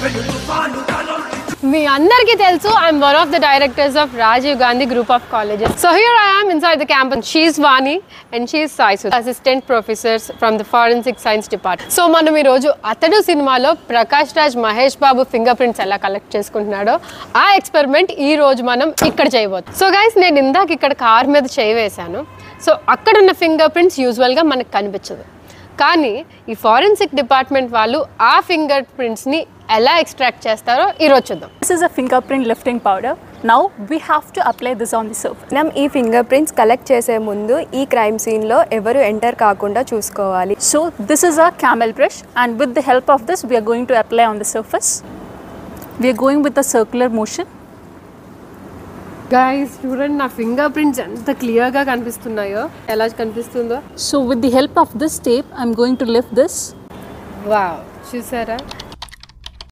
మీ అందరికీ తెలుసు I'm one of the directors of Rajiv Gandhi group of colleges so here I am inside the campus she Vani and she Saisu assistant professors from the forensic science department so మనం ఈరోజు అతడు సినిమాలో Prakash Raj Mahesh Babu fingerprints ఎలా collect చేసుకుంటున్నాడో ఆ experiment ఈ రోజు మనం ఇక్కడ చేయబోతున్నాం సో గైస్ నేను ఇందాక ఇక్కడ కార్ మీద చేయి వేశాను సో అక్కడ ఉన్న ఫింగర్ ప్రింట్స్ యూజువల్గా మనకు కనిపించదు కానీ ఈ ఫారెన్సిక్ డిపార్ట్మెంట్ వాళ్ళు ఆ ఫింగర్ ప్రింట్స్ని ఎలా ఎక్స్ట్రాక్ట్ చేస్తారో ఈరోజు చూద్దాం This is a fingerprint lifting powder. Now we have to apply this on the surface. మనం ఈ ఫింగర్ ప్రింట్స్ కలెక్ట్ చేసే ముందు ఈ క్రైమ్ సీన్లో ఎవరు ఎంటర్ కాకుండా చూసుకోవాలి So this is a camel brush and with the help of this we are going to apply on the surface. We are going with a circular motion. Guys చూడండి నా finger prints ఎంత క్లియర్గా కనిపిస్తున్నాయో ఎలా కనిపిస్తుందో So with the help of this tape I'm going to lift this. Wow చూసారా